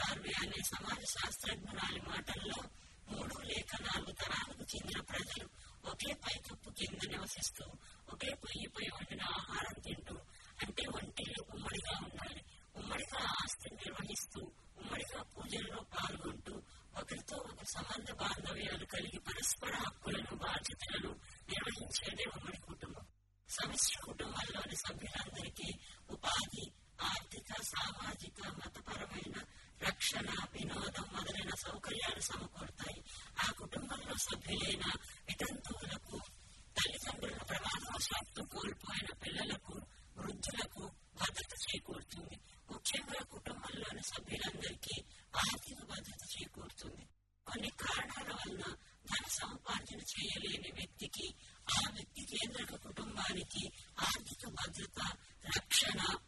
Harvey అనే సమాజ శాస్త్రజ్ఞురాలి మాటల్లో మూడు లేక నాలుగు తరాలకు చెందిన ప్రజలు ఒకే పైకప్పు కింద నివసిస్తూ ఒకే పొయ్యిపై వండిన ఆహారం తింటూ అంటే ఒంటిలో ఉమ్మడిగా ఉండాలి ఉమ్మడిగా ఆస్తిని నిర్వహిస్తూ ఉమ్మడిగా పూజల్లో పాల్గొంటూ ఒకరితో ఒక సంబంధ బాంధవ్యాలు కలిగి పరస్పర హక్కులను బాధ్యతలను నిర్వహించేదే ఉమ్మడి కుటుంబం సమిష్టి కుటుంబంలోని సభ్యులందరికీ ఉపాధి ఆర్థిక సామాజిక మతపరమైన రక్షణ వినోదం మొదలైన సౌకర్యాలు సమకూరుతాయి ఆ కుటుంబంలో సభ్యులైన వితంతువులకు తల్లిదండ్రుల ప్రమాదవశాత్తు కోల్పోయిన పిల్లలకు వృద్ధులకు భద్రత చేకూరుతుంది ముఖ్యంగా కుటుంబంలోని సభ్యులందరికీ ఆర్థిక భద్రత చేకూరుతుంది కొన్ని కారణాల వలన ధన సముపార్జన చేయలేని వ్యక్తికి ఆ వ్యక్తి కేంద్రక కుటుంబానికి ఆర్థిక భద్రత రక్షణ